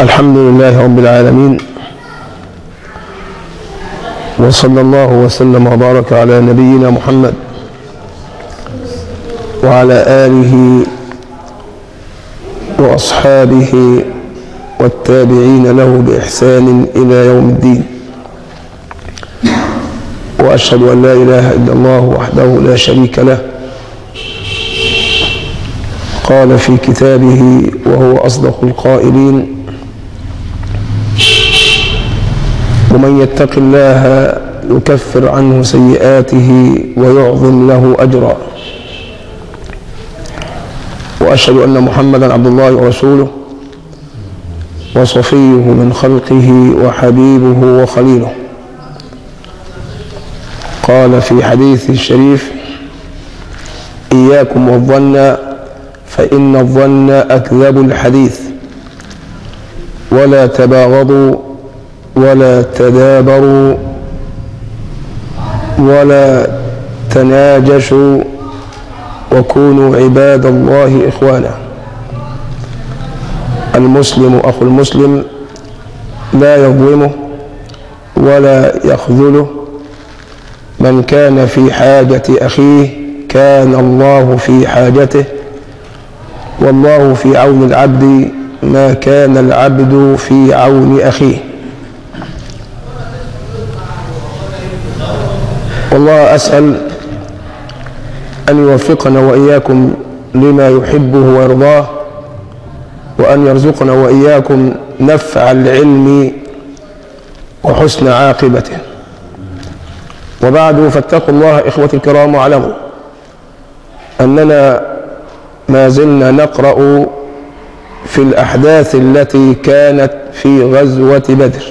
الحمد لله رب العالمين وصلى الله وسلم وبارك على نبينا محمد وعلى آله وأصحابه والتابعين له بإحسان إلى يوم الدين وأشهد أن لا إله إلا الله وحده لا شريك له قال في كتابه وهو أصدق القائلين ومن يتق الله يكفر عنه سيئاته ويعظم له أجرا وأشهد أن محمدا عبد الله ورسوله وصفيه من خلقه وحبيبه وخليله قال في حديث الشريف إياكم والظن فإن الظن أكذب الحديث ولا تباغضوا ولا تدابروا ولا تناجشوا وكونوا عباد الله إخوانا المسلم أخو المسلم لا يظلمه ولا يخذله من كان في حاجة أخيه كان الله في حاجته والله في عون العبد ما كان العبد في عون أخيه والله أسأل أن يوفقنا وإياكم لما يحبه ويرضاه وأن يرزقنا وإياكم نفع العلم وحسن عاقبته وبعد فاتقوا الله إخوتي الكرام واعلموا أننا ما زلنا نقرأ في الأحداث التي كانت في غزوة بدر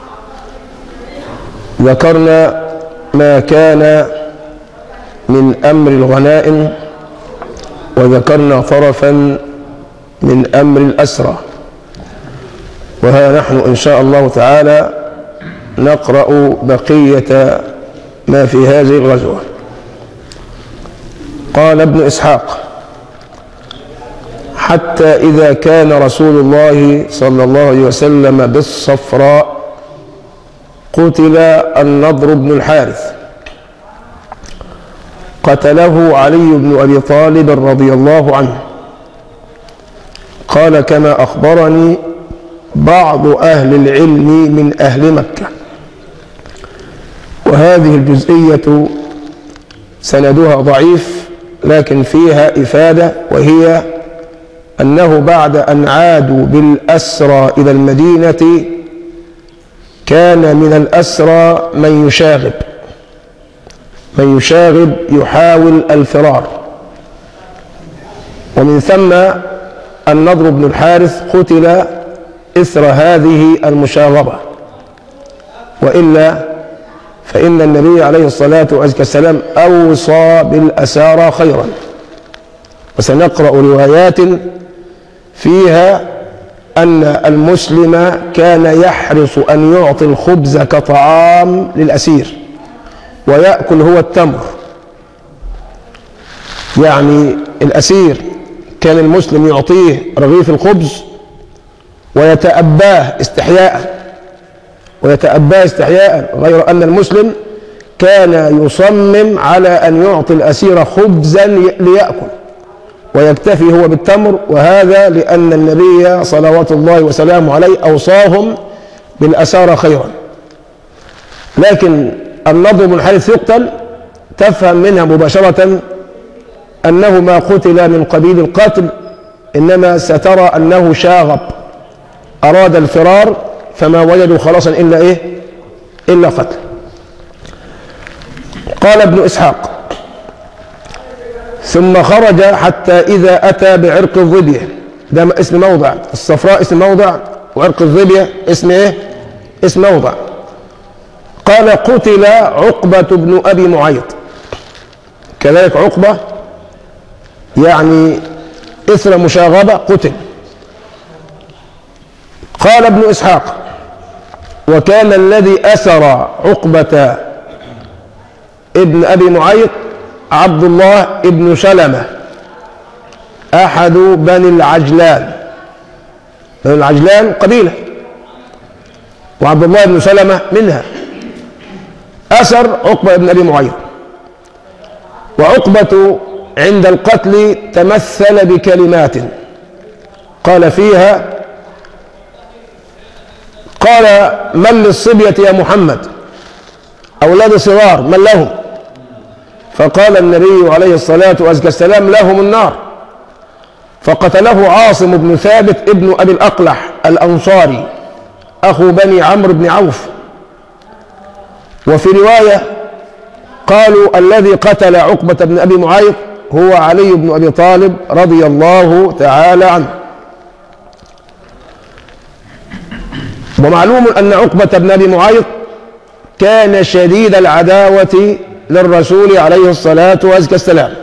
ذكرنا ما كان من أمر الغنائم وذكرنا طرفا من أمر الأسرى وها نحن إن شاء الله تعالى نقرأ بقية ما في هذه الغزوة قال ابن إسحاق حتى إذا كان رسول الله صلى الله عليه وسلم بالصفراء قتل النضر بن الحارث قتله علي بن أبي طالب رضي الله عنه قال كما أخبرني بعض أهل العلم من أهل مكة وهذه الجزئية سندها ضعيف لكن فيها إفادة وهي أنه بعد أن عادوا بالأسرى إلى المدينة كان من الأسرى من يشاغب من يشاغب يحاول الفرار ومن ثم النضر بن الحارث قتل إثر هذه المشاغبة وإلا فإن النبي عليه الصلاة والسلام أوصى بالأسارى خيرا وسنقرأ روايات فيها أن المسلم كان يحرص أن يعطي الخبز كطعام للأسير ويأكل هو التمر يعني الأسير كان المسلم يعطيه رغيف الخبز ويتأباه استحياء ويتأباه استحياء غير أن المسلم كان يصمم على أن يعطي الأسير خبزا ليأكل ويكتفي هو بالتمر وهذا لأن النبي صلوات الله وسلامه عليه أوصاهم بالأسارى خيرا لكن النضر بن الحارث يقتل تفهم منها مباشرة أنه ما قتل من قبيل القتل إنما سترى أنه شاغب أراد الفرار فما وجدوا خلاصا إلا إيه إلا قتل قال ابن إسحاق ثم خرج حتى إذا أتى بعرق الظبية ده اسم موضع الصفراء اسم موضع وعرق الظبية اسم إيه اسم موضع قال قتل عقبة بن أبي معيط كذلك عقبة يعني إثر مشاغبة قتل قال ابن إسحاق وكان الذي أسر عقبة ابن أبي معيط عبد الله ابن سلمة أحد بني العجلان بني العجلان قبيلة وعبد الله بن سلمة منها أسر عقبة بن أبي معيط وعقبة عند القتل تمثل بكلمات قال فيها قال من للصبية يا محمد أولاد صغار من لهم فقال النبي عليه الصلاة والسلام لهم النار فقتله عاصم بن ثابت ابن أبي الأقلح الأنصاري أخو بني عمرو بن عوف وفي رواية قالوا الذي قتل عقبة بن أبي معيط هو علي بن أبي طالب رضي الله تعالى عنه ومعلوم أن عقبة بن أبي معيط كان شديد العداوة للرسول عليه الصلاة والسلام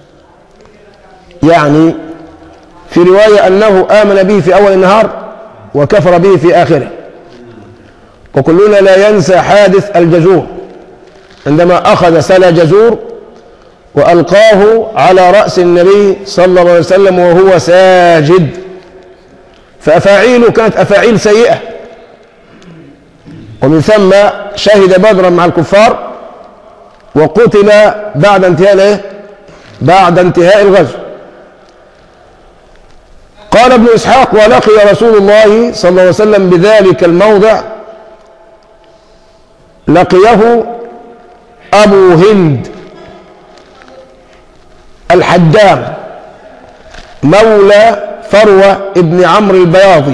يعني في رواية أنه آمن به في أول النهار وكفر به في آخره وكلنا لا ينسى حادث الجزور عندما أخذ سلا جزور وألقاه على رأس النبي صلى الله عليه وسلم وهو ساجد فأفاعيله كانت أفاعيل سيئة ومن ثم شهد بدرا مع الكفار وقتل بعد انتهاء ايه؟ بعد انتهاء الغزو قال ابن اسحاق ولقي رسول الله صلى الله عليه وسلم بذلك الموضع لقيه ابو هند الحجام مولى فروه ابن عمرو البياضي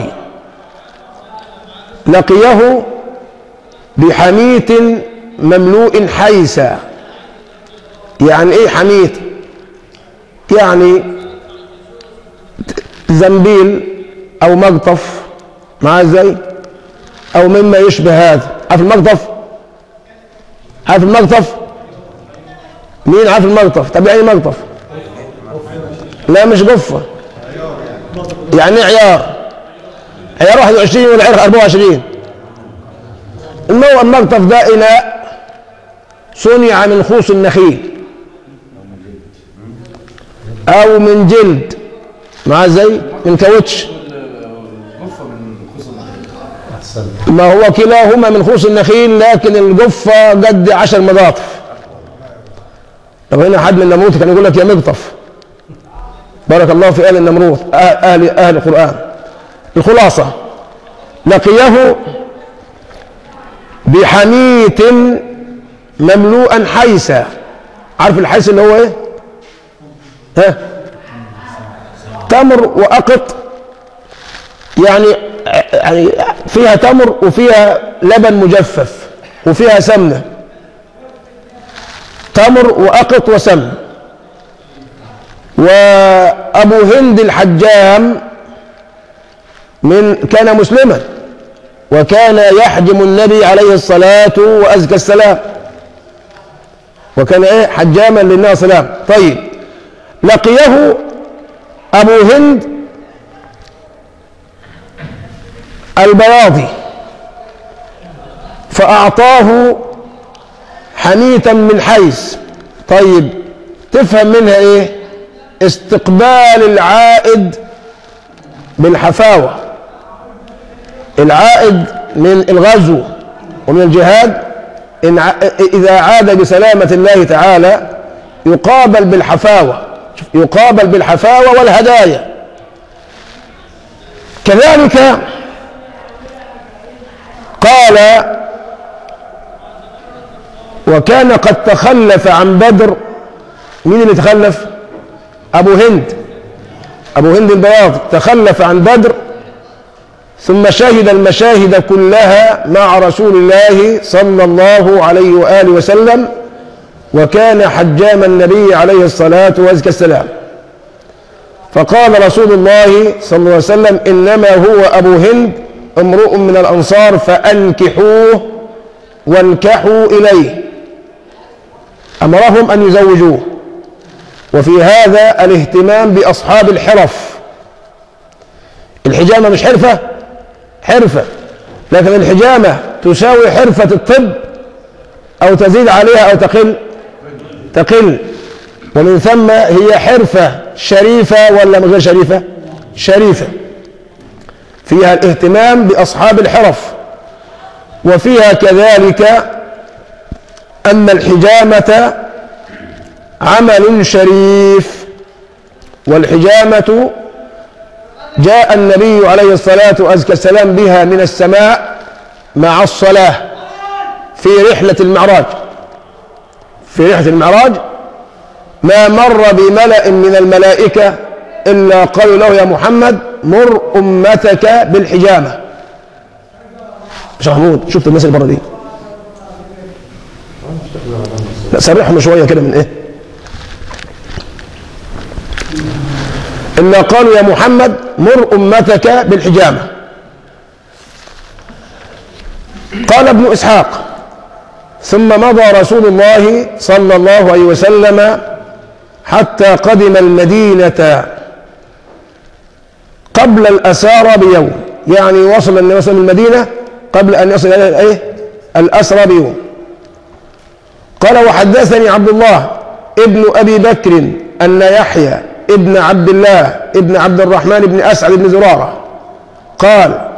لقيه بحميت مملوء حيسا يعني ايه حميت يعني زنبيل او مقطف معاه ازاي او مما يشبه هذا عارف المقطف عارف المقطف مين عارف المقطف طب يعني مقطف لا مش قفه يعني عيار عيار 21 ولا عيار 24 المو المقطف ده إناء صنع من خوص النخيل أو من جلد مع زي من كاوتش ما هو كلاهما من خوص النخيل لكن الجفة قد عشر مضاطف لو هنا حد من النمروت كان يقول لك يا مقطف بارك الله في أهل النمروت أهل أهل القرآن الخلاصة لقيه بحميت مملوءا حيسا عارف الحيس اللي هو ايه ها تمر وأقط يعني يعني فيها تمر وفيها لبن مجفف وفيها سمنة تمر وأقط وسمن وأبو هند الحجام من كان مسلما وكان يحجم النبي عليه الصلاة وأزكى السلام وكان ايه حجاما للنبي صلى الله عليه وسلم طيب لقيه أبو هند البياضي فأعطاه حميتا من حيث طيب تفهم منها ايه استقبال العائد بالحفاوة العائد من الغزو ومن الجهاد إن ع... إذا عاد بسلامة الله تعالى يقابل بالحفاوة يقابل بالحفاوة والهدايا كذلك قال وكان قد تخلف عن بدر مين اللي تخلف أبو هند أبو هند البياض تخلف عن بدر ثم شهد المشاهد كلها مع رسول الله صلى الله عليه وآله وسلم وكان حجام النبي عليه الصلاة والسلام فقال رسول الله صلى الله عليه وسلم إنما هو أبو هند امرؤ من الأنصار فأنكحوه وانكحوا إليه أمرهم أن يزوجوه وفي هذا الاهتمام بأصحاب الحرف الحجامة مش حرفة حرفة لكن الحجامة تساوي حرفة الطب أو تزيد عليها أو تقل تقل ومن ثم هي حرفة شريفة ولا من غير شريفة شريفة فيها الاهتمام بأصحاب الحرف وفيها كذلك أن الحجامة عمل شريف والحجامة جاء النبي عليه الصلاة والسلام بها من السماء مع الصلاة في رحلة المعراج في رحلة المعراج ما مر بملأ من الملائكة إلا قالوا له يا محمد مر أمتك بالحجامة مش محمود شفت الناس اللي بره دي لا سرحهم شوية كده من ايه إلا قالوا يا محمد مر أمتك بالحجامة قال ابن إسحاق ثم مضى رسول الله صلى الله عليه وسلم حتى قدم المدينة قبل الأسارى بيوم يعني وصل النبي صلى الله عليه وسلم المدينة قبل أن يصل إلى إيه؟ الأسرى بيوم قال وحدثني عبد الله ابن أبي بكر أن يحيى ابن عبد الله ابن عبد الرحمن بن أسعد بن زرارة قال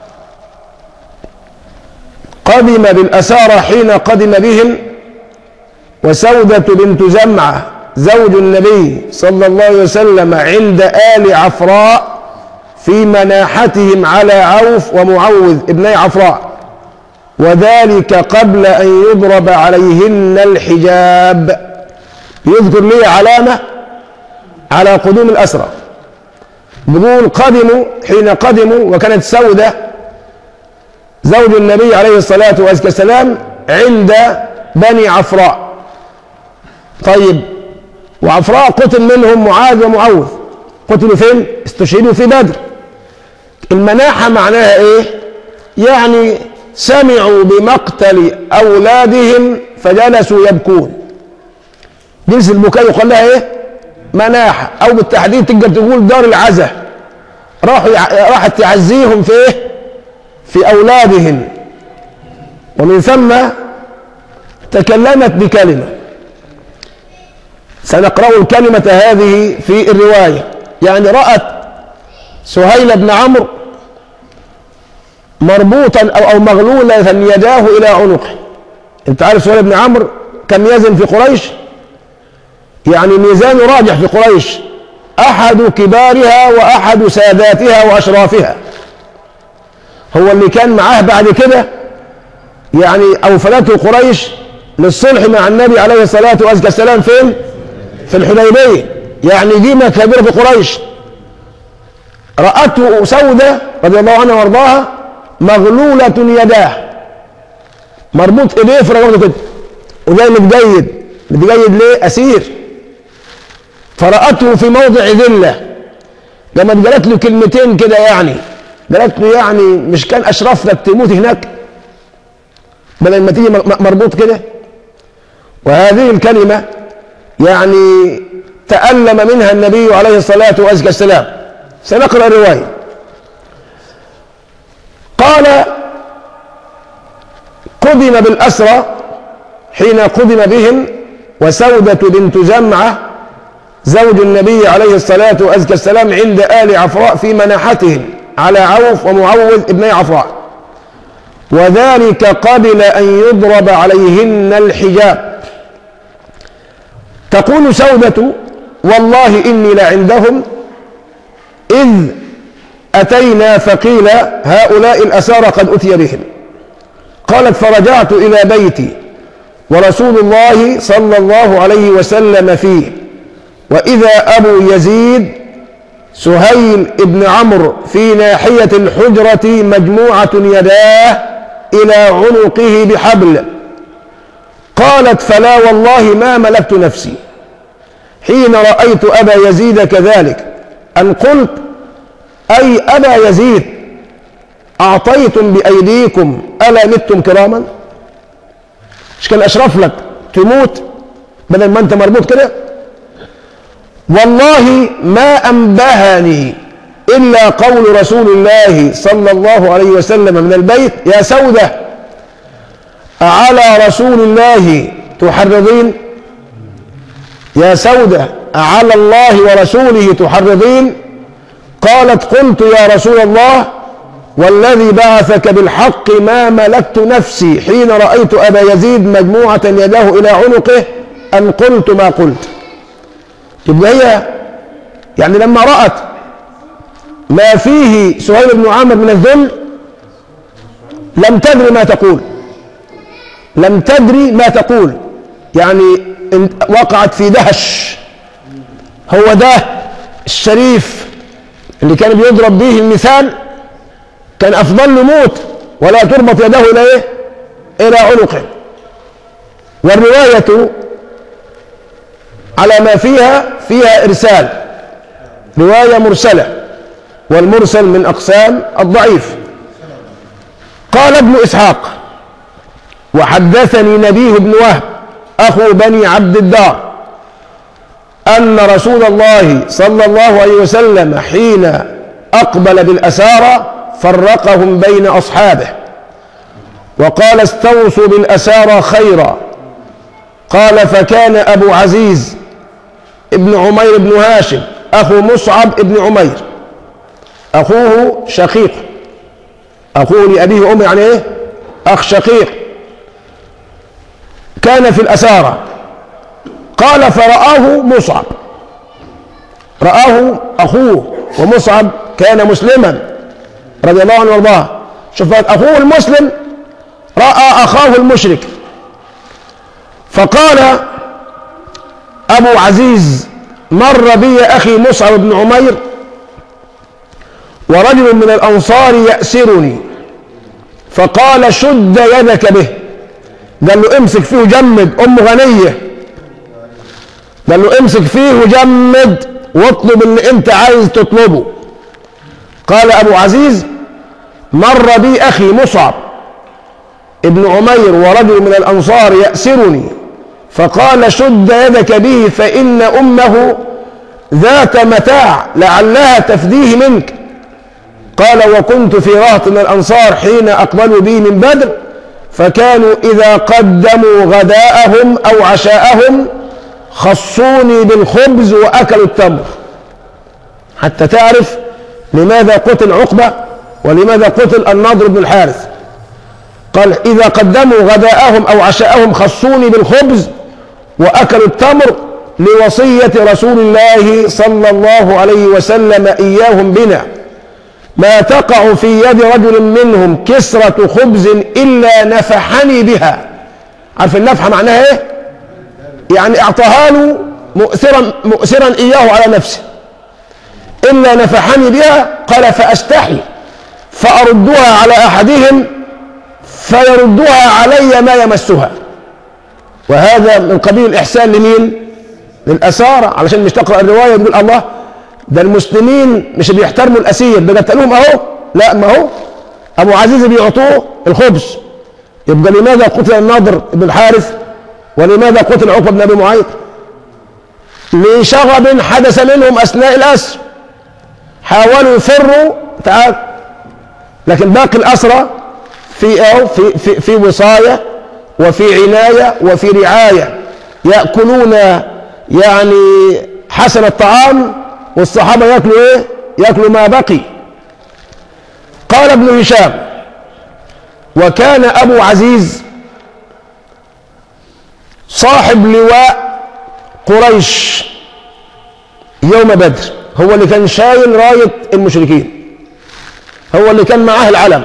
قدم بالأسارى حين قدم بهم وسودة بنت زمعة زوج النبي صلى الله عليه وسلم عند آل عفراء في مناحتهم على عوف ومعوذ ابني عفراء وذلك قبل أن يضرب عليهن الحجاب يذكر لي علامة على قدوم الأسرى بيقول قدموا حين قدموا وكانت سودة زوج النبي عليه الصلاة والسلام عند بني عفراء طيب وعفراء قتل منهم معاذ ومعوذ قتلوا فين؟ استشهدوا في بدر المناحة معناها ايه؟ يعني سمعوا بمقتل أولادهم فجلسوا يبكون جنس البكاء يقال لها ايه؟ مناحة أو بالتحديد تقدر تقول دار العزة راحوا راحت تعزيهم في ايه؟ في أولادهم ومن ثم تكلمت بكلمة سنقرأ الكلمة هذه في الرواية يعني رأت سهيل بن عمرو مربوطا أو, أو مغلولة يداه إلى عنقه أنت عارف سهيل بن عمرو كم يزن في قريش يعني ميزانه راجح في قريش أحد كبارها وأحد ساداتها وأشرافها هو اللي كان معاه بعد كده يعني أوفلته قريش للصلح مع النبي عليه الصلاة والسلام فين؟ في الحديبية يعني قيمة كبيرة في قريش رأته سودة رضي الله عنها وارضاها مغلولة يداه مربوط ايديه في رقبته كده وده متجيد متجيد ليه؟ أسير فرأته في موضع ذلة لما قالت له كلمتين كده يعني قالت له يعني مش كان أشرف لك تموت هناك بدل ما تيجي مربوط كده وهذه الكلمة يعني تألم منها النبي عليه الصلاة والسلام سنقرأ الرواية قال قدم بالأسرى حين قدم بهم وسودة بنت زمعة زوج النبي عليه الصلاة والسلام عند آل عفراء في مناحتهم على عوف ومعوذ ابني عفراء وذلك قبل أن يضرب عليهن الحجاب تقول سودة والله إني لعندهم إذ أتينا فقيل هؤلاء الأسارى قد أتي بهم قالت فرجعت إلى بيتي ورسول الله صلى الله عليه وسلم فيه وإذا أبو يزيد سهيل ابن عمرو في ناحية الحجرة مجموعة يداه إلى عنقه بحبل قالت فلا والله ما ملكت نفسي حين رأيت أبا يزيد كذلك أن قلت أي أبا يزيد أعطيتم بأيديكم ألا متم كراما مش كان أشرف لك تموت بدل ما أنت مربوط كده والله ما أنبهني إلا قول رسول الله صلى الله عليه وسلم من البيت يا سودة أعلى رسول الله تحرضين يا سودة أعلى الله ورسوله تحرضين قالت قلت يا رسول الله والذي بعثك بالحق ما ملكت نفسي حين رأيت أبا يزيد مجموعة يداه إلى عنقه أن قلت ما قلت يبقى هي يعني لما رأت ما فيه سهيل بن عامر من الذل لم تدري ما تقول لم تدري ما تقول يعني وقعت في دهش هو ده الشريف اللي كان بيضرب به المثال كان أفضل له موت ولا تربط يده إلى إيه؟ إلى عنقه والرواية على ما فيها فيها إرسال رواية مرسلة والمرسل من أقسام الضعيف قال ابن إسحاق وحدثني نبيه بن وهب أخو بني عبد الدار أن رسول الله صلى الله عليه وسلم حين أقبل بالأسارى فرقهم بين أصحابه وقال استوصوا بالأسارى خيرا قال فكان أبو عزيز ابن عمير بن هاشم أخو مصعب ابن عمير أخوه شقيق أخوه لأبيه أم يعني إيه أخ شقيق كان في الأسارة قال فرآه مصعب رآه أخوه ومصعب كان مسلما رضي الله عنه وارضاه شوف أخوه المسلم رأى أخاه المشرك فقال أبو عزيز مر بي أخي مصعب بن عمير ورجل من الأنصار يأسرني فقال شد يدك به قال له امسك فيه وجمد أم غنية قال له امسك فيه وجمد واطلب اللي انت عايز تطلبه قال أبو عزيز مر بي أخي مصعب ابن عمير ورجل من الأنصار يأسرني فقال شد يدك به فإن أمه ذات متاع لعلها تفديه منك قال وكنت في رهط من الأنصار حين أقبلوا بي من بدر فكانوا إذا قدموا غداءهم أو عشاءهم خصوني بالخبز وأكلوا التمر حتى تعرف لماذا قتل عقبة ولماذا قتل النضر بن الحارث قال إذا قدموا غداءهم أو عشاءهم خصوني بالخبز وأكلوا التمر لوصية رسول الله صلى الله عليه وسلم إياهم بنا ما تقع في يد رجل منهم كسرة خبز إلا نفحني بها عارف النفحة معناها إيه؟ يعني أعطاها له مؤثرا, مؤثرا إياه على نفسه إلا نفحني بها قال فأستحي فأردها على أحدهم فيردها علي ما يمسها وهذا من قبيل الإحسان لمين؟ للأسارة علشان مش تقرأ الرواية تقول الله ده المسلمين مش بيحترموا الأسير ده قتلوهم أهو لا ما هو أبو عزيز بيعطوه الخبز يبقى لماذا قتل النضر بن الحارث ولماذا قتل عقبة بن أبي معيط لشغب حدث منهم أثناء الأسر حاولوا يفروا تعال لكن باقي الأسرى في أو في في في وصاية وفي عناية وفي رعاية يأكلون يعني حسن الطعام والصحابة يأكلوا إيه؟ يأكلوا ما بقي قال ابن هشام وكان أبو عزيز صاحب لواء قريش يوم بدر هو اللي كان شايل راية المشركين هو اللي كان معاه العلم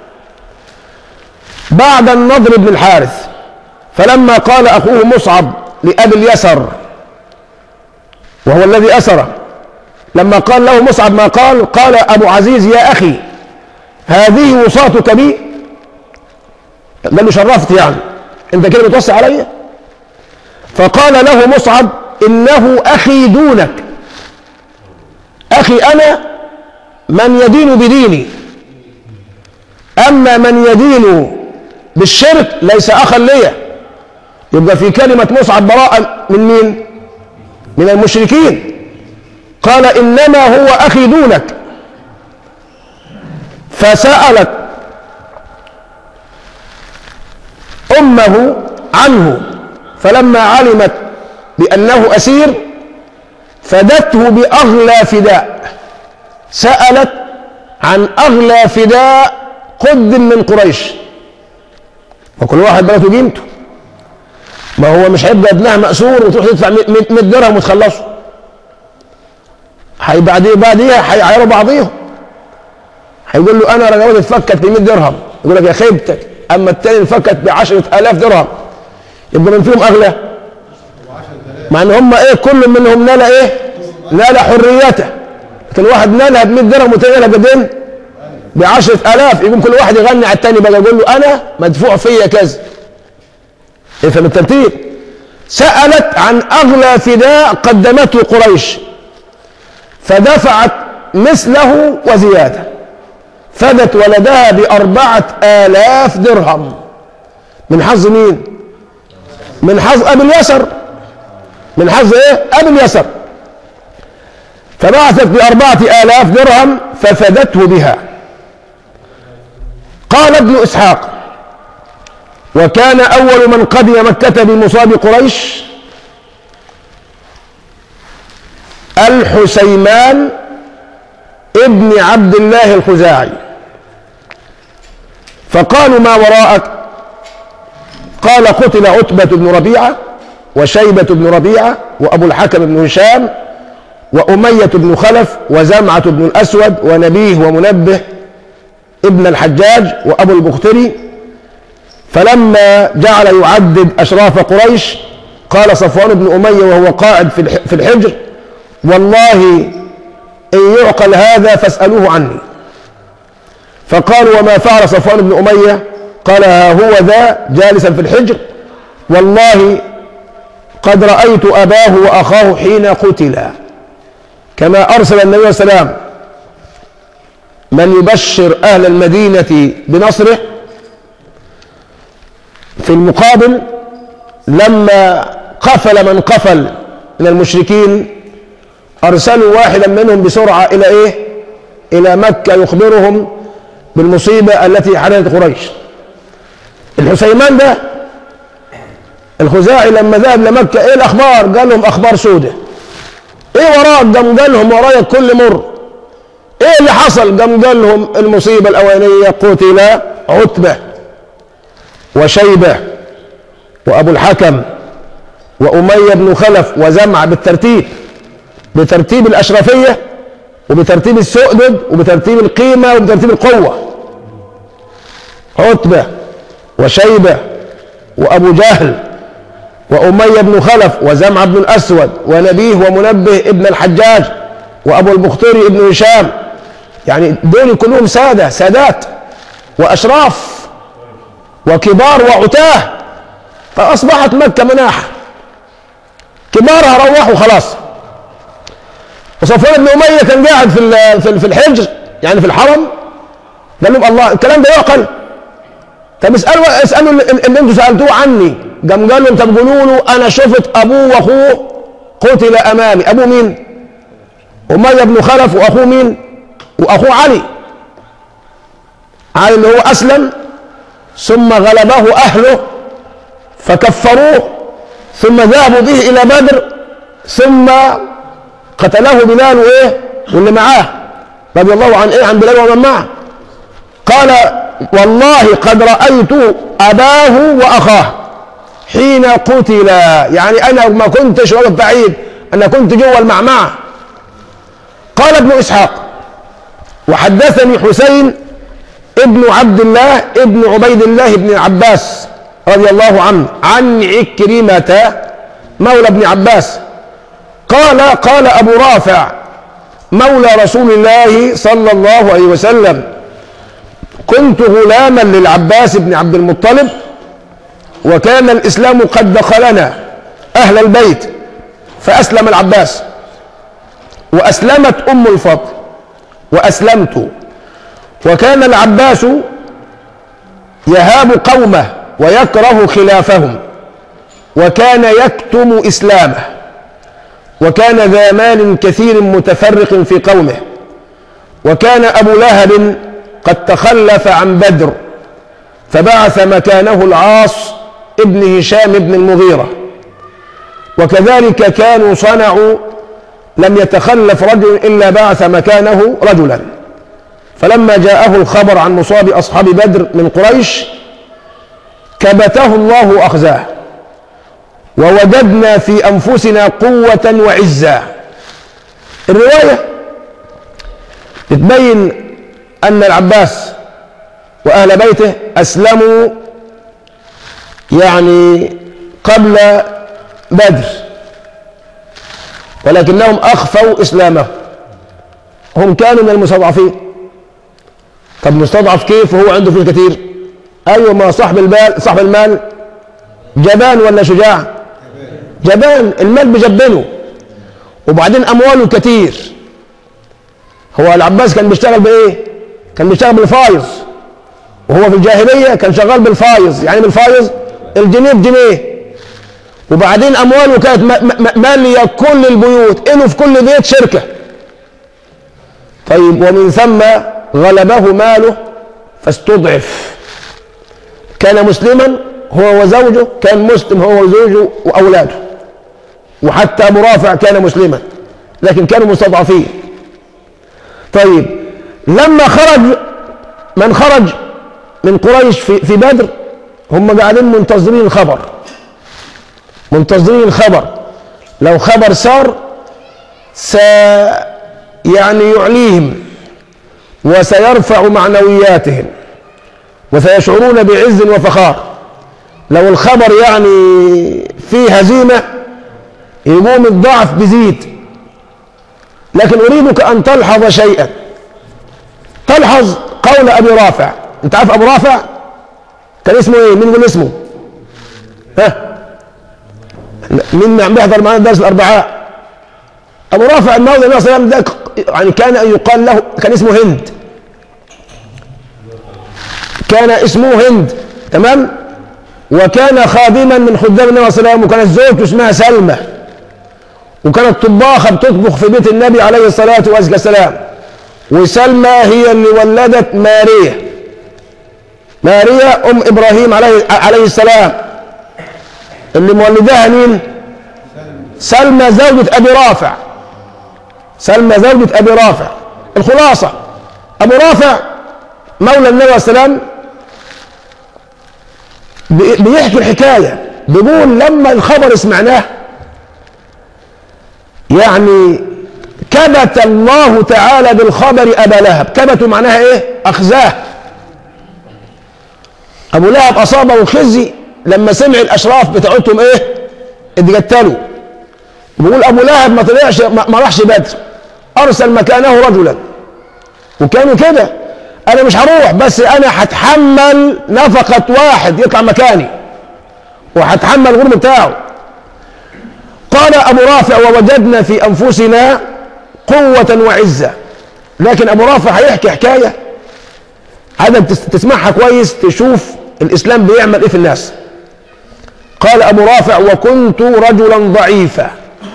بعد النضر بن الحارث فلما قال أخوه مصعب لأبي اليسر وهو الذي أسره لما قال له مصعب ما قال قال أبو عزيز يا أخي هذه وصاتك بي قال له شرفت يعني انت كده بتوصي عليا فقال له مصعب إنه أخي دونك أخي أنا من يدين بديني أما من يدين بالشرك ليس أخا لي يبقى في كلمة مصعب براءة من مين من المشركين قال إنما هو أخي دونك فسألت أمه عنه فلما علمت بأنه أسير فدته بأغلى فداء سألت عن أغلى فداء قدم من قريش وكل واحد بلغته قيمته ما هو مش هيبقى ابنها مأسور وتروح تدفع 100 درهم وتخلصه هي بعديه بعديها هيعيروا بعضيهم هيقول له انا رجواتي اتفكت ب 100 درهم يقول لك يا خيبتك اما التاني انفكت ب 10000 درهم يبقى من فيهم اغلى مع ان هم ايه كل منهم نال ايه نال حريته لكن واحد نالها ب 100 درهم والتاني نالها بقدين ب 10000 يقوم كل واحد يغني على التاني بقى يقول له انا مدفوع فيا كذا افهم الترتيب سألت عن أغلى فداء قدمته قريش فدفعت مثله وزيادة فدت ولدها بأربعة آلاف درهم من حظ مين من حظ أبي اليسر من حظ إيه أبي اليسر فبعثت بأربعة آلاف درهم ففدته بها قال ابن إسحاق وكان أول من قدم مكة بمصاب قريش الحسيمان ابن عبد الله الخزاعي فقالوا ما وراءك قال قتل عتبة بن ربيعة وشيبة بن ربيعة وأبو الحكم بن هشام وأمية بن خلف وزمعة بن الأسود ونبيه ومنبه ابن الحجاج وأبو البختري فلما جعل يعدد أشراف قريش قال صفوان بن أمية وهو قائد في الحجر والله إن يعقل هذا فاسألوه عني فقالوا وما فعل صفوان بن أمية قال ها هو ذا جالسا في الحجر والله قد رأيت أباه وأخاه حين قتلا كما أرسل النبي صلى الله عليه وسلم من يبشر أهل المدينة بنصره في المقابل لما قفل من قفل من المشركين أرسلوا واحدا منهم بسرعة إلى إيه؟ إلى مكة يخبرهم بالمصيبة التي حدثت قريش الحسيمان ده الخزاعي لما ذهب لمكة إيه الأخبار؟ قال لهم أخبار سودة إيه وراك؟ قام قال لهم ورايا كل مر إيه اللي حصل؟ قام قال لهم المصيبة الأولانية قتل عتبة وشيبة وأبو الحكم وأمية بن خلف وزمع بالترتيب بترتيب الأشرفية وبترتيب السؤدد وبترتيب القيمة وبترتيب القوة عتبة وشيبة وأبو جهل وأمية بن خلف وزمع بن الأسود ونبيه ومنبه ابن الحجاج وأبو البختري ابن هشام يعني دول كلهم سادة سادات وأشراف وكبار وعتاه فأصبحت مكة مناحة كبارها روحوا خلاص وصفوان بن أمية كان قاعد في في الحجر يعني في الحرم قال لهم الله الكلام ده يعقل طب اسألوا اسألوا اللي انتوا سألتوه عني قام قال لهم طب قولوا له أنا شفت أبوه وأخوه قتل أمامي أبوه مين؟ أمية بن خلف وأخوه مين؟ وأخوه علي علي اللي هو أسلم ثم غلبه أهله فكفروه ثم ذهبوا به إلى بدر ثم قتله بلال وإيه واللي معاه رضي الله عن إيه عن بلال ومن معه قال والله قد رأيت أباه وأخاه حين قتلا يعني أنا ما كنتش واقف بعيد أنا كنت جوا المعمعة قال ابن إسحاق وحدثني حسين ابن عبد الله ابن عبيد الله بن عباس رضي الله عنه عن عكرمة مولى ابن عباس قال قال أبو رافع مولى رسول الله صلى الله عليه وسلم كنت غلاما للعباس بن عبد المطلب وكان الإسلام قد دخلنا أهل البيت فأسلم العباس وأسلمت أم الفضل وأسلمت وكان العباس يهاب قومه ويكره خلافهم وكان يكتم إسلامه وكان ذا مال كثير متفرق في قومه وكان أبو لهب قد تخلف عن بدر فبعث مكانه العاص ابن هشام بن المغيرة وكذلك كانوا صنعوا لم يتخلف رجل إلا بعث مكانه رجلا فلما جاءه الخبر عن مصاب أصحاب بدر من قريش كبته الله وأخزاه ووجدنا في أنفسنا قوة وعزة الرواية بتبين أن العباس وأهل بيته أسلموا يعني قبل بدر ولكنهم أخفوا إسلامهم هم كانوا من المستضعفين طب مستضعف كيف وهو عنده فلوس كتير أيوة ما صاحب المال صاحب المال جبان ولا شجاع جبان المال بجبنه وبعدين أمواله كتير هو العباس كان بيشتغل بإيه كان بيشتغل بالفايز وهو في الجاهلية كان شغال بالفايز يعني بالفايز الجنيه بجنيه وبعدين أمواله كانت م- م- مالية كل البيوت إنه في كل بيت شركة طيب ومن ثم غلبه ماله فاستضعف كان مسلما هو وزوجه كان مسلم هو وزوجه وأولاده وحتى أبو رافع كان مسلما لكن كانوا مستضعفين طيب لما خرج من خرج من قريش في, في بدر هم قاعدين منتظرين الخبر منتظرين الخبر لو خبر صار س يعني يعليهم وسيرفع معنوياتهم وسيشعرون بعز وفخار لو الخبر يعني فيه هزيمة يقوم الضعف بزيد لكن أريدك أن تلحظ شيئا تلحظ قول أبي رافع أنت عارف أبو رافع كان اسمه إيه مين يقول اسمه ها مين عم بيحضر معنا درس الأربعاء أبو رافع المولى النبي صلى الله عليه وسلم ده يعني كان يقال له كان اسمه هند كان اسمه هند تمام وكان خادما من خدام النبي صلى الله عليه وسلم وكانت زوجته اسمها سلمى وكانت طباخة بتطبخ في بيت النبي عليه الصلاة والسلام وسلمى هي اللي ولدت ماريا ماريا أم إبراهيم عليه, عليه السلام اللي مولدها مين سلمى زوجة أبي رافع سلمى زوجة أبي رافع الخلاصة أبو رافع مولى النبي عليه السلام بي- بيحكي الحكاية بيقول لما الخبر سمعناه يعني كبت الله تعالى بالخبر أبا لهب كبت معناها إيه أخزاه أبو لهب أصابه خزي لما سمع الأشراف بتاعتهم إيه اتقتلوا بيقول أبو لهب ما طلعش ما ما راحش بدر أرسل مكانه رجلا وكانوا كده أنا مش هروح بس أنا هتحمل نفقة واحد يطلع مكاني وهتحمل الغرم بتاعه قال أبو رافع ووجدنا في أنفسنا قوة وعزة لكن أبو رافع هيحكي حكاية عدم تس- تسمعها كويس تشوف الإسلام بيعمل إيه في الناس قال أبو رافع وكنت رجلا ضعيفا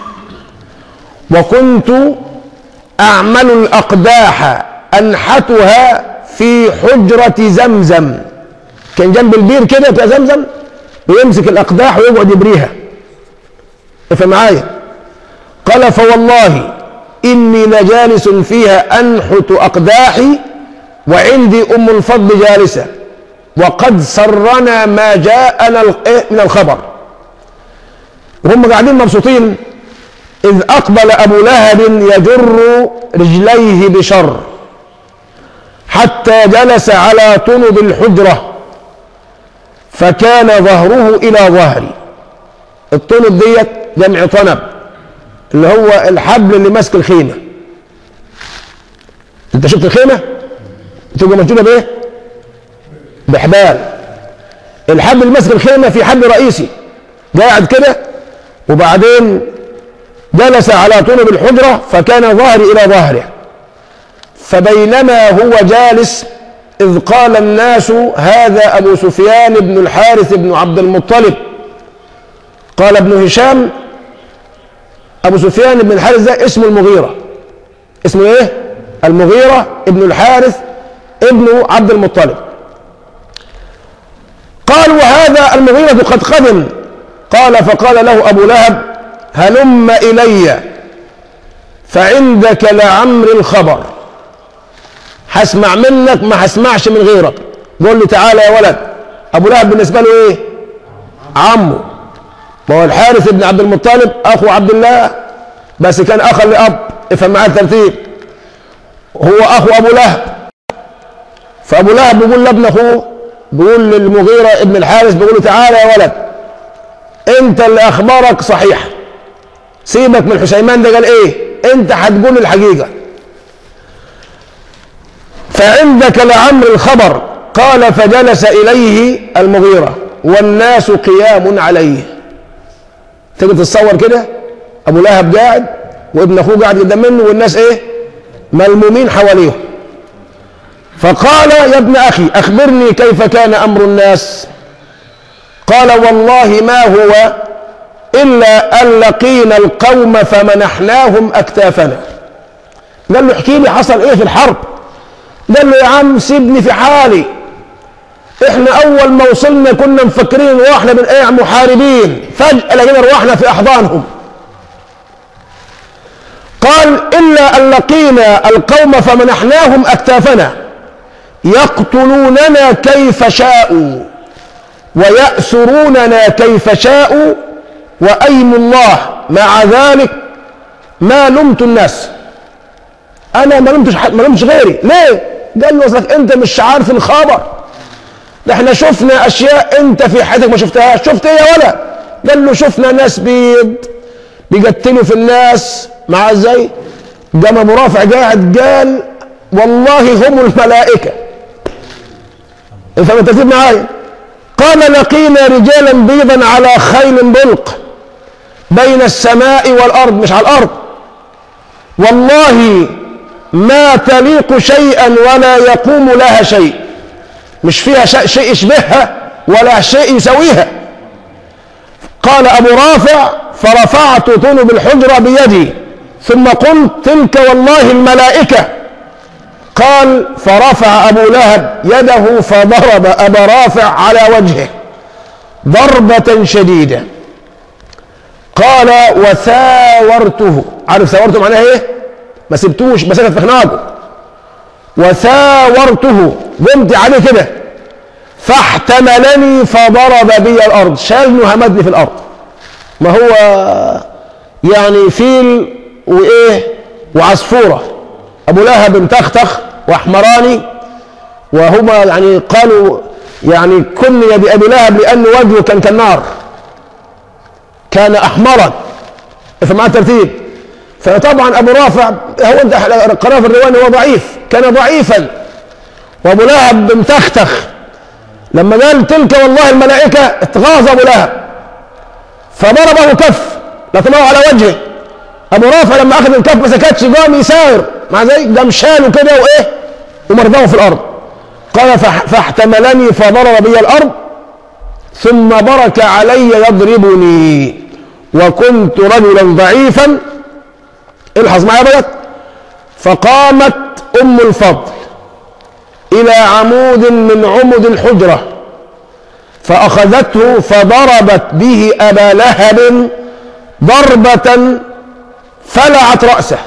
وكنت أعمل الأقداح أنحتها في حجرة زمزم كان جنب البير كده بتاع زمزم ويمسك الأقداح ويقعد يبريها افهم معايا قال فوالله إني لجالس فيها أنحت أقداحي وعندي أم الفضل جالسة وقد سرنا ما جاءنا ال- إيه من الخبر وهم قاعدين مبسوطين إذ أقبل أبو لهب يجر رجليه بشر حتى جلس على طنب الحجرة فكان ظهره إلى ظهري الطنب ديت جمع طنب اللي هو الحبل اللي ماسك الخيمة انت شفت الخيمة بتبقى موجودة بايه بحبال الحبل اللي ماسك الخيمة في حبل رئيسي قاعد كده وبعدين جلس على طنب الحجرة فكان ظهري إلى ظهره فبينما هو جالس إذ قال الناس هذا أبو سفيان بن الحارث بن عبد المطلب قال ابن هشام أبو سفيان بن الحارث ده اسمه المغيرة اسمه إيه؟ المغيرة ابن الحارث ابن عبد المطلب قال وهذا المغيرة قد قدم قال فقال له أبو لهب هلم إلي فعندك لعمر الخبر هسمع منك ما هسمعش من غيرك قول لي تعالى يا ولد ابو لهب بالنسبه له ايه عمه ما هو الحارث بن عبد المطلب اخو عبد الله بس كان اخا لاب افهم معايا الترتيب هو اخو ابو لهب فابو لهب بيقول لابن اخوه بيقول للمغيره ابن الحارث بيقول له تعالى يا ولد انت اللي اخبارك صحيح سيبك من حسيمان ده قال ايه انت هتقول الحقيقه فعندك لعمر الخبر قال فجلس اليه المغيره والناس قيام عليه تيجي تتصور كده ابو لهب قاعد وابن اخوه قاعد قدام منه والناس ايه ملمومين حواليه فقال يا ابن اخي اخبرني كيف كان امر الناس قال والله ما هو الا ان لقينا القوم فمنحناهم اكتافنا قال له احكي لي حصل ايه في الحرب قال له يا عم سيبني في حالي احنا اول ما وصلنا كنا مفكرين واحنا من ايه محاربين فجأة لقينا روحنا في احضانهم قال الا ان لقينا القوم فمنحناهم اكتافنا يقتلوننا كيف شاءوا ويأسروننا كيف شاءوا وأيم الله مع ذلك ما لمت الناس أنا ما لمتش ما لمتش غيري ليه؟ قال له أصلك أنت مش عارف الخبر ده احنا شفنا أشياء أنت في حياتك ما شفتهاش شفت إيه يا ولا؟ قال له شفنا ناس بيض بيقتلوا في الناس مع ازاي؟ قام ابو رافع قاعد قال والله هم الملائكه افهم الترتيب معايا قال لقينا رجالا بيضا على خيل بلق بين السماء والارض مش على الارض والله ما تليق شيئا ولا يقوم لها شيء مش فيها شيء يشبهها ولا شيء يسويها قال ابو رافع فرفعت طنب الحجره بيدي ثم قلت تلك والله الملائكه قال فرفع أبو لهب يده فضرب أبا رافع على وجهه ضربة شديدة قال وثاورته عارف ثاورته معناها ايه ما سبتوش مسكت في خناقه وثاورته قمت عليه كده فاحتملني فضرب بي الارض شالني وهمدني في الارض ما هو يعني فيل وايه وعصفوره ابو لهب متختخ واحمراني وهما يعني قالوا يعني كني بأبي لهب لأن وجهه كان كالنار كان أحمرا فمع الترتيب فطبعا أبو رافع هو أنت قرأ في الرواية هو ضعيف كان ضعيفا وأبو لهب متختخ لما قال تلك والله الملائكة اتغاظ أبو لهب فضربه كف لطمه على وجهه أبو رافع لما أخذ الكف ما سكتش قام يساير مع ذلك قام شاله كده وإيه ومرضاه في الأرض قال فاحتملني فضرب بي الأرض ثم برك علي يضربني وكنت رجلا ضعيفا الحظ معايا بلد فقامت أم الفضل إلى عمود من عمد الحجرة فأخذته فضربت به أبا لهب ضربة فلعت رأسه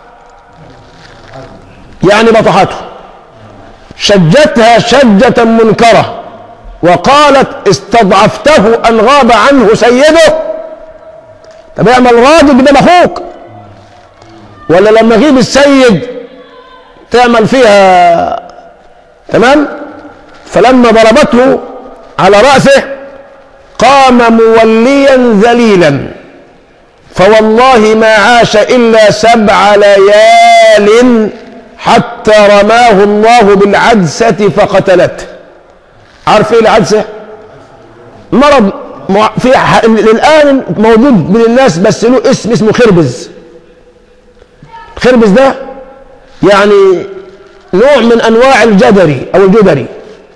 يعني بطحته شجتها شجة منكرة وقالت استضعفته أن غاب عنه سيده طب اعمل راجل قدام أخوك ولا لما يغيب السيد تعمل فيها تمام فلما ضربته على رأسه قام موليا ذليلا فوالله ما عاش إلا سبع ليال حتى رماه الله بالعدسة فقتلته عارف ايه العدسة مرض في الآن موجود بين الناس بس له اسم اسمه خربز الخربز ده يعني نوع من أنواع الجدري أو الجدري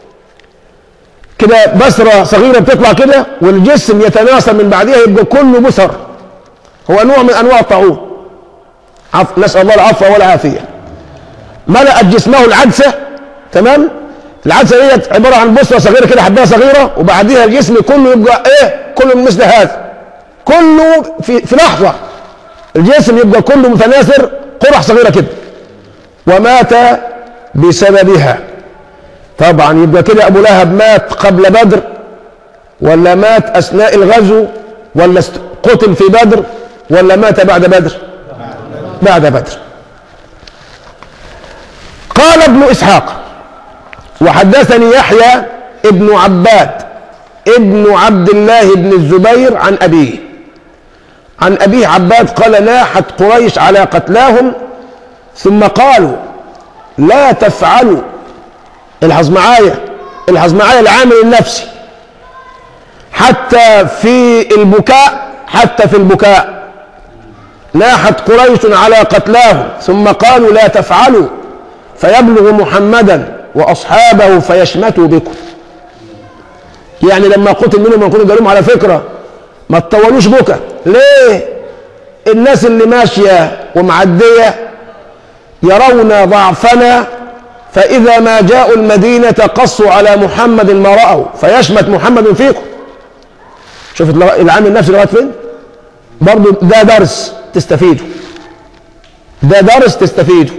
كده بسرة صغيرة بتطلع كده والجسم يتناثر من بعدها يبقى كله بسر هو نوع من أنواع الطاعون عف... نسأل الله العفو والعافية ملأت جسمه العدسة تمام العدسة ديت عبارة عن بسرة صغيرة كده حباية صغيرة وبعديها الجسم كله يبقى ايه كله مثل هذا كله في, في لحظة الجسم يبقى كله متناثر قرح صغيرة كده ومات بسببها طبعا يبقى كده ابو لهب مات قبل بدر ولا مات اثناء الغزو ولا است- قتل في بدر ولا مات بعد بدر بعد بدر قال ابن اسحاق وحدثني يحيى ابن عباد ابن عبد الله بن الزبير عن ابيه عن ابيه عباد قال ناحت قريش على قتلاهم ثم قالوا لا تفعلوا الحظ معايا الحظ معايا العامل النفسي حتى في البكاء حتى في البكاء ناحت قريش على قتلاهم ثم قالوا لا تفعلوا فيبلغ محمدا واصحابه فيشمتوا بكم يعني لما قتل منهم يقولوا قال لهم على فكره ما تطولوش بكى ليه الناس اللي ماشيه ومعديه يرون ضعفنا فإذا ما جاءوا المدينة قصوا على محمد ما رأوا فيشمت محمد فيكم شوف العامل النفسي لغاية فين برضو ده درس تستفيده ده درس تستفيده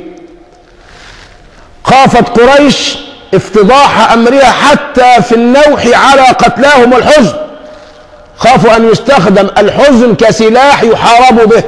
خافت قريش افتضاح أمرها حتى في النوح على قتلاهم والحزن خافوا أن يستخدم الحزن كسلاح يحاربوا به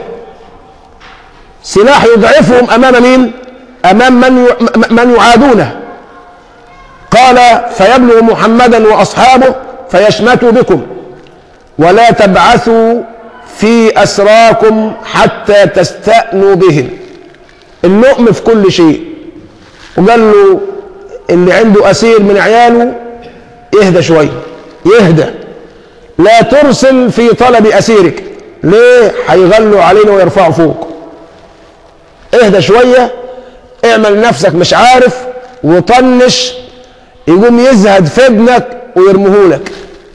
سلاح يضعفهم امام مين امام من ي- من يعادونه قال فيبلغ محمدا واصحابه فيشمتوا بكم ولا تبعثوا في اسراكم حتى تستأنوا بهم اللؤم في كل شيء وقال له اللي عنده اسير من عياله يهدى شويه يهدى لا ترسل في طلب اسيرك ليه هيغلوا علينا ويرفعوا فوق اهدى شوية اعمل نفسك مش عارف وطنش يقوم يزهد في ابنك ويرمهولك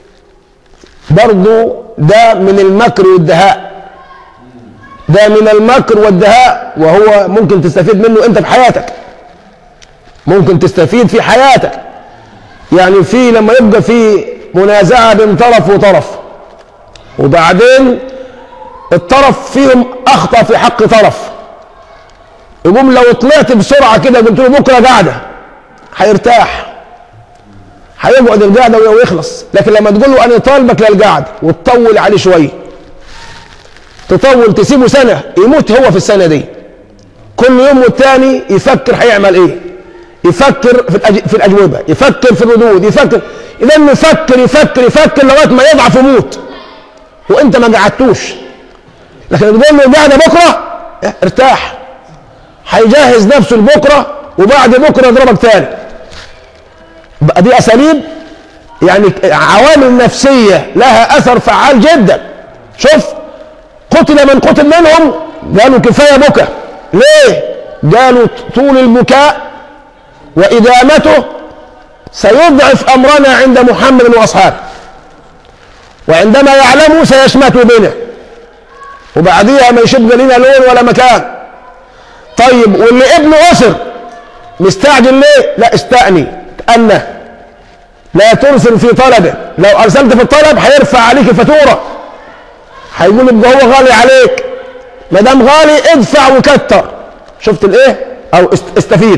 برضو ده من المكر والدهاء ده من المكر والدهاء وهو ممكن تستفيد منه انت في حياتك ممكن تستفيد في حياتك يعني في لما يبقى في منازعة بين طرف وطرف وبعدين الطرف فيهم اخطأ في حق طرف يقوم لو طلعت بسرعه كده قلت له بكره قاعده هيرتاح هيقعد القعده ويخلص لكن لما تقول له انا طالبك للقعده وتطول عليه شويه تطول تسيبه سنه يموت هو في السنه دي كل يوم والتاني يفكر هيعمل ايه يفكر في الأج... في الاجوبه يفكر في الردود يفكر اذا يفكر يفكر يفكر لغايه ما يضعف ويموت وانت ما قعدتوش لكن تقول له قاعده بكره ارتاح هيجهز نفسه لبكره وبعد بكره يضربك تاني بقى دي اساليب يعني عوامل نفسيه لها اثر فعال جدا شوف قتل من قتل منهم قالوا كفايه بكى ليه قالوا طول البكاء وادامته سيضعف امرنا عند محمد واصحابه وعندما يعلموا سيشمتوا بنا وبعديها ما يشبه لنا لون ولا مكان طيب واللي ابنه أسر مستعجل ليه؟ لا استأني تأنى لا ترسل في طلبه لو أرسلت في الطلب هيرفع عليك الفاتورة هيقول يبقى هو غالي عليك ما دام غالي ادفع وكتر شفت الايه؟ أو است- استفيد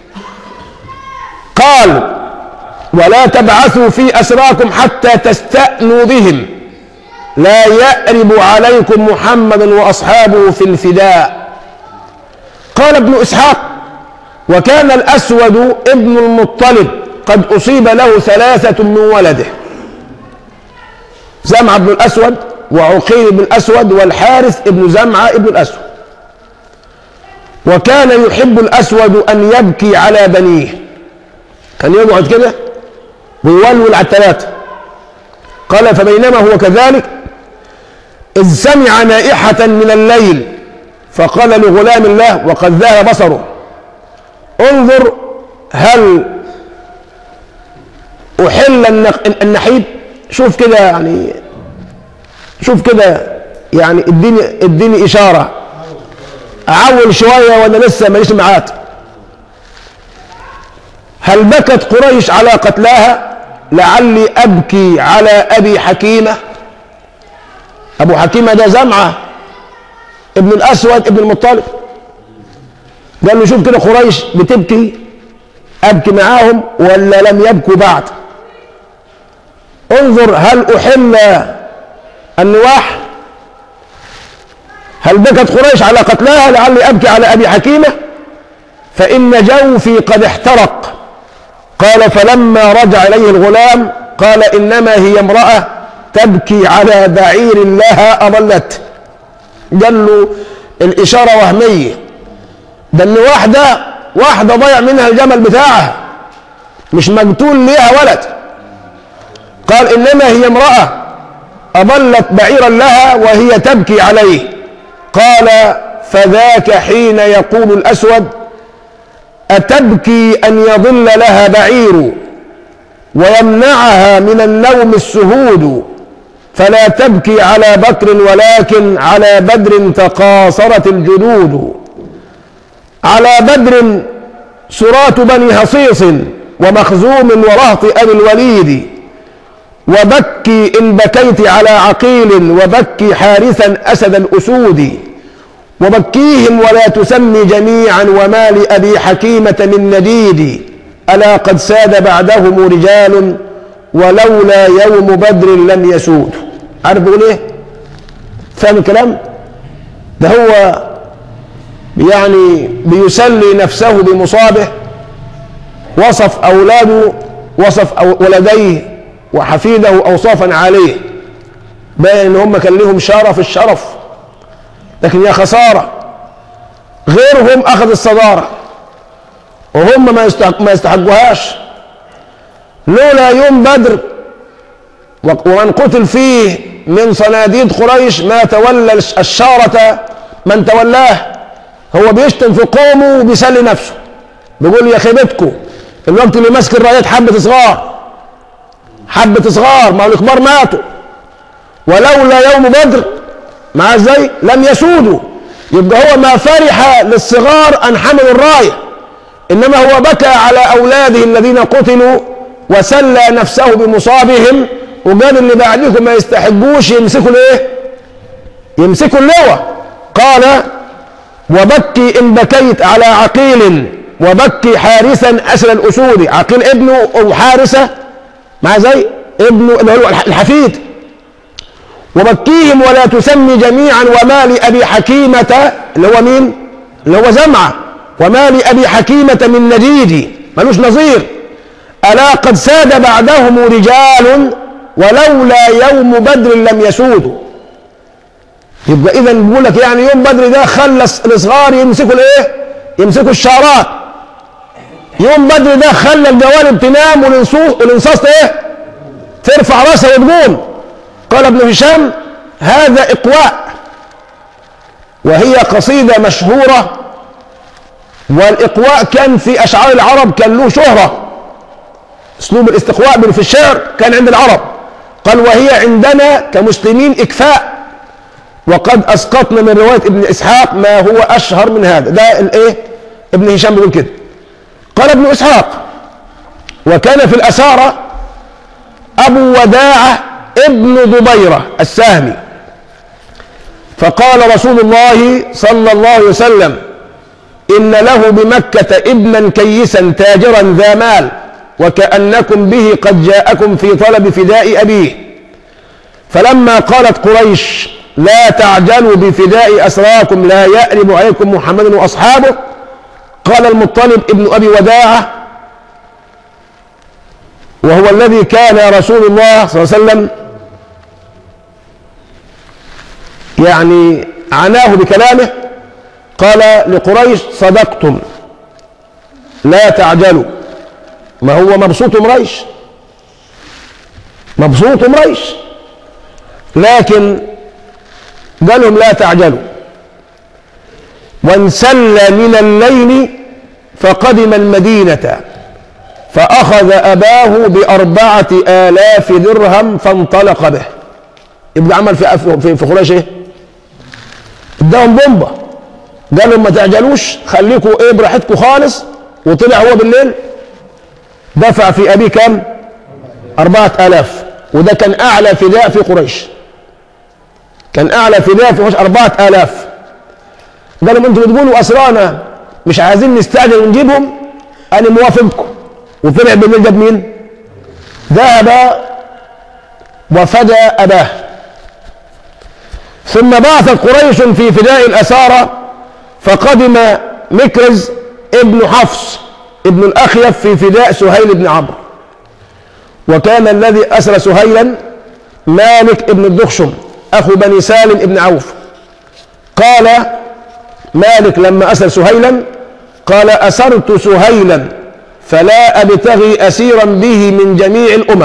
قال ولا تبعثوا في أسراكم حتى تستأنوا بهم لا يأرب عليكم محمد وأصحابه في الفداء قال ابن إسحاق وكان الأسود ابن المطلب قد أصيب له ثلاثة من ولده زمعة بن الأسود وعقيل بن الأسود والحارث ابن زمعة ابن الأسود وكان يحب الأسود أن يبكي على بنيه كان يقعد كده ويولول على الثلاثة قال فبينما هو كذلك إذ سمع نائحة من الليل فقال لغلام الله وقد ذهب بصره انظر هل أحل النق- النحيب شوف كده يعني شوف كده يعني اديني اديني إشارة أعول شوية وأنا لسه ماليش معاد هل بكت قريش على قتلاها لعلي أبكي على أبي حكيمة أبو حكيمة ده زمعة ابن الأسود ابن المطلب قال له شوف كده قريش بتبكي أبكي معاهم ولا لم يبكوا بعد انظر هل أحل النواح هل بكت قريش على قتلاها لعلي أبكي على أبي حكيمة فإن جوفي قد احترق قال فلما رجع إليه الغلام قال إنما هي امرأة تبكي على بعير لها أضلت قال له الإشارة وهمية ده إن واحدة واحدة ضيع منها الجمل بتاعها مش مقتول ليها ولد قال إنما هي امرأة أضلت بعيرا لها وهي تبكي عليه قال فذاك حين يقول الأسود أتبكي أن يضل لها بعير ويمنعها من النوم السهود فلا تبكي على بكر ولكن على بدر تقاصرت الجلود على بدر سرات بني هصيص ومخزوم ورهط أبي الوليد وبكي إن بكيت على عقيل وبكي حارثا أسد الأسود وبكيهم ولا تسمي جميعا وما لأبي حكيمة من نديد ألا قد ساد بعدهم رجال ولولا يوم بدر لم يسود عارف بيقول ايه فاهم الكلام ده هو يعني بيسلي نفسه بمصابه وصف أولاده وصف أو ولديه وحفيده أوصافا عالية باين إن هم كان لهم شرف الشرف لكن يا خسارة غيرهم أخذ الصدارة وهم ما يستحق ما يستحقوهاش لولا يوم بدر ومن قتل فيه من صناديد قريش ما تولى الشارة من تولاه هو بيشتم في قومه وبيسلي نفسه بيقول يا خيبتكم الوقت اللي ماسك الرايات حبة صغار حبة صغار ما هو الكبار ماتوا ولولا يوم بدر مع ازاي لم يسودوا يبقى هو ما فرح للصغار ان حملوا الرايه انما هو بكى على اولاده الذين قتلوا وسلى نفسه بمصابهم وقال اللي بعدكم ما يستحقوش يمسكوا الايه يمسكوا اللواء قال وبكي ان بكيت على عقيل وبكي حارسا اسل الاسود عقيل ابنه او حارسه مع زي ابنه اللي هو الحفيد وبكيهم ولا تسمي جميعا وما لأبي حكيمة اللي هو مين اللي هو زمعة وما لأبي حكيمة من نديد ملوش نظير ألا قد ساد بعدهم رجال ولولا يوم بدر لم يسودوا يبقى إذا بيقول لك يعني يوم بدر ده خلى الصغار يمسكوا الإيه؟ يمسكوا الشعرات يوم بدر ده خلى الجوانب تنام والانصاص ايه؟ ترفع راسها وتقوم قال ابن هشام هذا إقواء وهي قصيدة مشهورة والإقواء كان في أشعار العرب كان له شهرة أسلوب الاستقواء في الشعر كان عند العرب قال وهي عندنا كمسلمين إكفاء وقد أسقطنا من رواية ابن إسحاق ما هو أشهر من هذا ده الإيه ابن هشام بيقول كده قال ابن إسحاق وكان في الأسارة أبو وداعة ابن ضبيرة السهمي فقال رسول الله صلى الله عليه وسلم إن له بمكة ابنا كيسا تاجرا ذا مال وكأنكم به قد جاءكم في طلب فداء أبيه فلما قالت قريش لا تعجلوا بفداء أسراكم لا يألم عليكم محمد وأصحابه قال المطلب ابن أبي وداعة وهو الذي كان رسول الله صلى الله عليه وسلم يعني عناه بكلامه قال لقريش صدقتم لا تعجلوا ما هو مبسوط مريش مبسوط مريش لكن قال لهم لا تعجلوا وانسل من الليل فقدم المدينة فأخذ أباه بأربعة آلاف درهم فانطلق به يبقى عمل في في في قريش ايه؟ اداهم بومبا قال لهم ما تعجلوش خليكوا ايه براحتكم خالص وطلع هو بالليل دفع في ابيه كام؟ أربعة آلاف وده كان أعلى فداء في قريش كان أعلى فداء في قريش أربعة آلاف قال لهم أنتوا بتقولوا أسرانا مش عايزين نستعجل ونجيبهم أنا موافقكم وطلع بالليل جاب مين ذهب وفدى أباه ثم بعثت قريش في فداء الأسارة فقدم مكرز ابن حفص ابن الأخيف في فداء سهيل بن عمرو وكان الذي أسر سهيلا مالك ابن الدخشم أخو بني سالم ابن عوف قال مالك لما أسر سهيلا قال أسرت سهيلا فلا أبتغي أسيرا به من جميع الأمم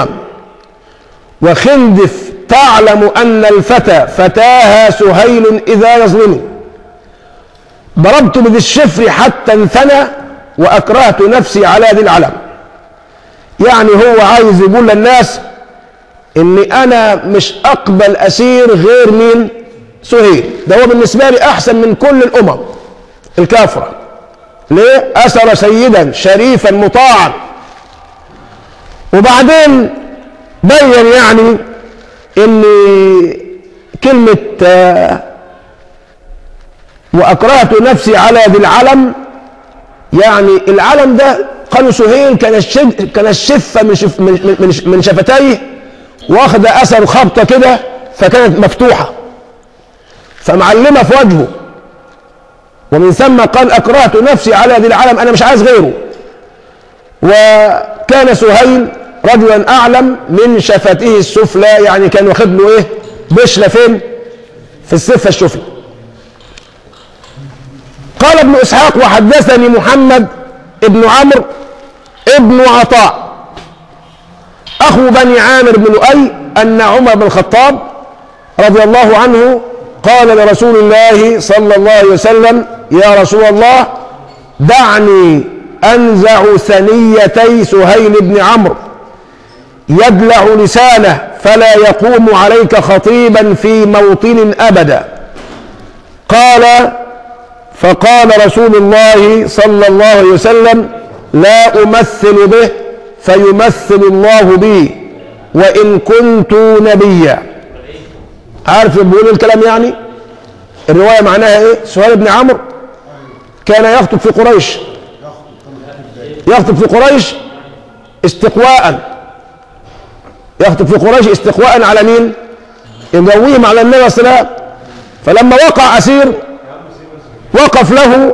وخندف تعلم أن الفتى فتاها سهيل إذا يظلم ضربت بذي الشفر حتى انثنى وأكرهت نفسي على ذي العلم يعني هو عايز يقول للناس إني أنا مش أقبل أسير غير مين سهيل ده هو بالنسبة لي أحسن من كل الأمم الكافرة ليه أسر سيدا شريفا مطاعا وبعدين بين يعني ان كلمة آه، وأكرهت نفسي على ذي العلم يعني العلم ده قالوا سهيل كان الشد كان الشفة من شف من من, من شفتيه واخد أثر خبطة كده فكانت مفتوحة فمعلمة في وجهه ومن ثم قال أكرهت نفسي على ذي العلم أنا مش عايز غيره وكان سهيل رجلا أعلم من شفته السفلى يعني كان واخد له إيه بشلة فين في السفة السفلى قال ابن إسحاق وحدثني محمد ابن عمرو ابن عطاء أخو بني عامر بن لؤي أن عمر بن الخطاب رضي الله عنه قال لرسول الله صلى الله عليه وسلم يا رسول الله دعني أنزع ثنيتي سهيل بن عمرو يدلع لسانه فلا يقوم عليك خطيبا في موطن أبدا قال فقال رسول الله صلى الله عليه وسلم لا أمثل به فيمثل الله بي وإن كنت نبيا عارف بيقول الكلام يعني الرواية معناها ايه سهيل بن عمرو كان يخطب في قريش يخطب في قريش استقواء يخطب في قريش استقواء على مين يقويهم على النبي صلى الله عليه وسلم فلما وقع أسير وقف له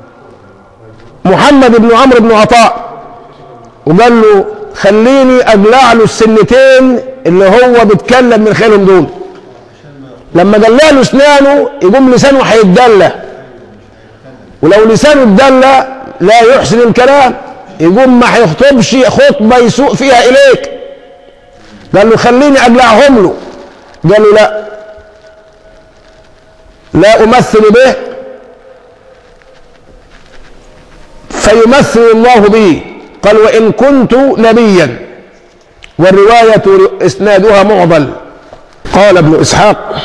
محمد بن عمرو بن عطاء وقال له خليني اجلع له السنتين اللي هو بيتكلم من خلالهم دول لما جلع له اسنانه يقوم لسانه هيتدلى ولو لسانه اتدلى لا يحسن الكلام يقوم ما هيخطبش خطبه يسوء فيها اليك قال له خليني اجلعهم له قال له لا لا امثل به فيمثل الله به قال وإن كنت نبيا والرواية إسنادها معضل قال ابن إسحاق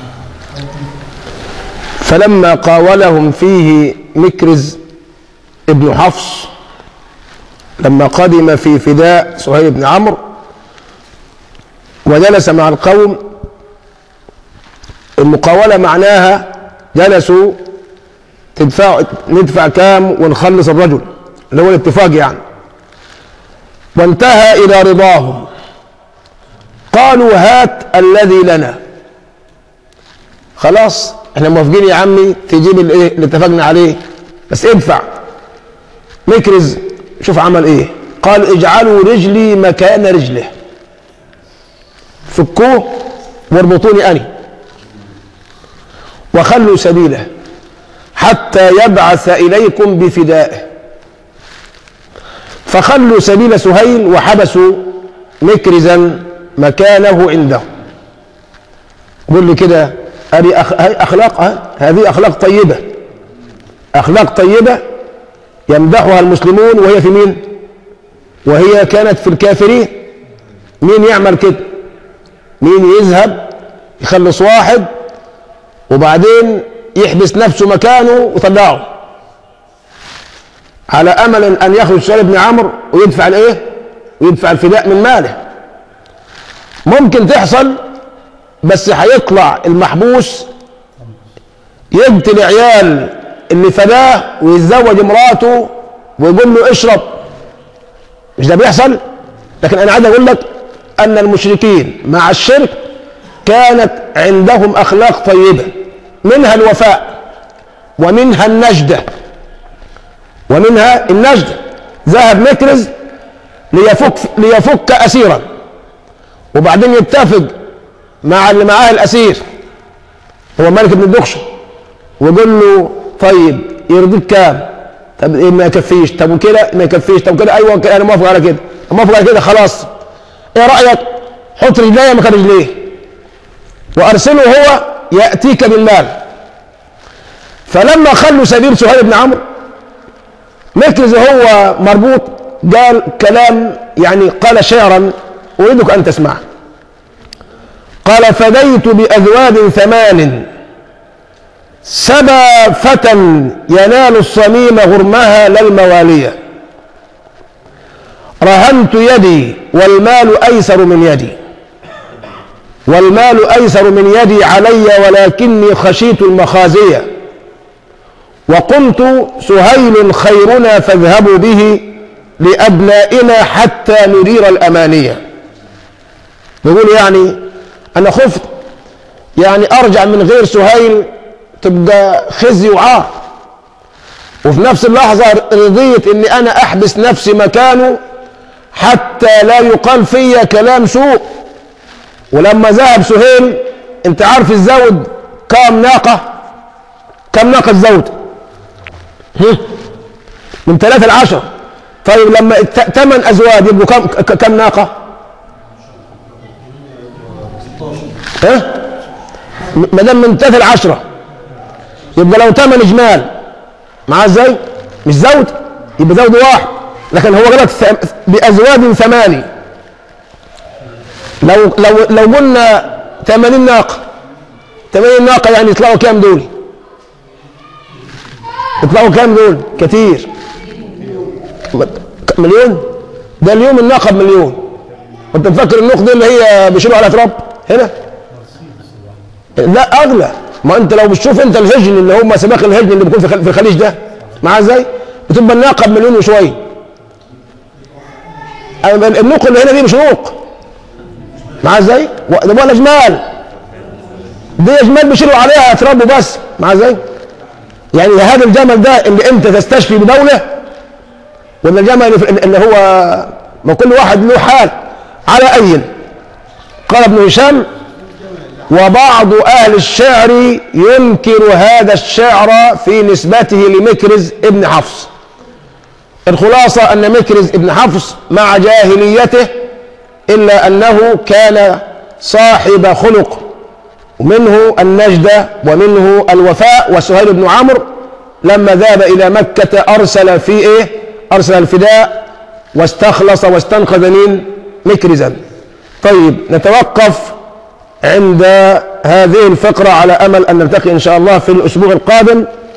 فلما قاولهم فيه مكرز ابن حفص لما قدم في فداء سهيل بن عمرو وجلس مع القوم المقاولة معناها جلسوا تدفع ندفع كام ونخلص الرجل اللي هو الاتفاق يعني وانتهى إلى رضاهم قالوا هات الذي لنا خلاص احنا موافقين يا عمي تجيب الايه اللي اتفقنا عليه بس ادفع مكرز شوف عمل ايه قال اجعلوا رجلي مكان رجله فكوه واربطوني اني وخلوا سبيله حتى يبعث إليكم بفدائه فخلوا سبيل سهيل وحبسوا مكرزا مكانه عنده قول لي كده هذه أخ... هاي أخلاق ها؟ هذه أخلاق طيبة أخلاق طيبة يمدحها المسلمون وهي في مين وهي كانت في الكافرين مين يعمل كده مين يذهب يخلص واحد وبعدين يحبس نفسه مكانه ويطلعه على امل ان يخرج سهيل بن عمرو ويدفع الايه ويدفع الفداء من ماله ممكن تحصل بس هيطلع المحبوس يقتل عيال اللي فداه ويتزوج امراته ويقول له اشرب مش ده بيحصل لكن انا عايز اقول لك ان المشركين مع الشرك كانت عندهم اخلاق طيبه منها الوفاء ومنها النجده ومنها النجده ذهب مكرز ليفك ليفك اسيرا وبعدين يتفق مع اللي معاه الاسير هو مالك بن الدخشة ويقول له طيب يرضيك كام طب ايه ما يكفيش طب وكده ما يكفيش طب كده ايوه انا موافق على كده موافق على كده خلاص ايه رايك حط رجليه مكان رجليه وارسله هو ياتيك بالمال فلما خلوا سبيل سهيل بن عمرو مكرز هو مربوط قال كلام يعني قال شعرا اريدك ان تسمعه قال فديت بأذواد ثمان سبى فتى ينال الصميم غرمها لا الموالية رهنت يدي والمال أيسر من يدي والمال أيسر من يدي علي ولكني خشيت المخازية وقلت سهيل خيرنا فاذهبوا به لأبنائنا حتى نرير الأمانية يقول يعني أنا خفت يعني أرجع من غير سهيل تبقى خزي وعار وفي نفس اللحظة رضيت إني أنا أحبس نفسي مكانه حتى لا يقال فيا كلام سوء ولما ذهب سهيل أنت عارف الزود كم ناقة كم ناقة الزود هم؟ من ثلاثة لعشرة طيب لما ثمان أزواج يبقوا كم كم ناقة؟ ها؟ ما دام من ثلاثة لعشرة يبقى لو ثمان جمال معاه ازاي؟ مش زوج يبقى زوج واحد لكن هو غلط بأزواج ثماني لو لو لو قلنا 80 ناقة 80 ناقة يعني يطلعوا كام دول؟ يطلعوا كام دول؟ كتير مليون؟ ده اليوم الناقة بمليون وانت مفكر النقط دي اللي هي بيشيلوا على تراب هنا؟ لا اغلى ما انت لو بتشوف انت الهجن اللي هم سباق الهجن اللي بيكون في الخليج ده معاه ازاي؟ بتبقى الناقة بمليون وشوية النوق اللي هنا دي مش نوق معاه ازاي؟ ده ولا جمال دي جمال بيشيلوا عليها تراب وبس معاه ازاي؟ يعني هذا الجمل ده اللي انت تستشفي بدوله ولا الجمل اللي هو ما كل واحد له حال على اي قال ابن هشام وبعض اهل الشعر ينكر هذا الشعر في نسبته لمكرز ابن حفص الخلاصة أن مكرز ابن حفص مع جاهليته إلا أنه كان صاحب خلق ومنه النجدة ومنه الوفاء وسهيل بن عمرو لما ذهب إلى مكة أرسل في إيه؟ أرسل الفداء واستخلص واستنقذ مين؟ مكرزا طيب نتوقف عند هذه الفقرة على أمل أن نلتقي إن شاء الله في الأسبوع القادم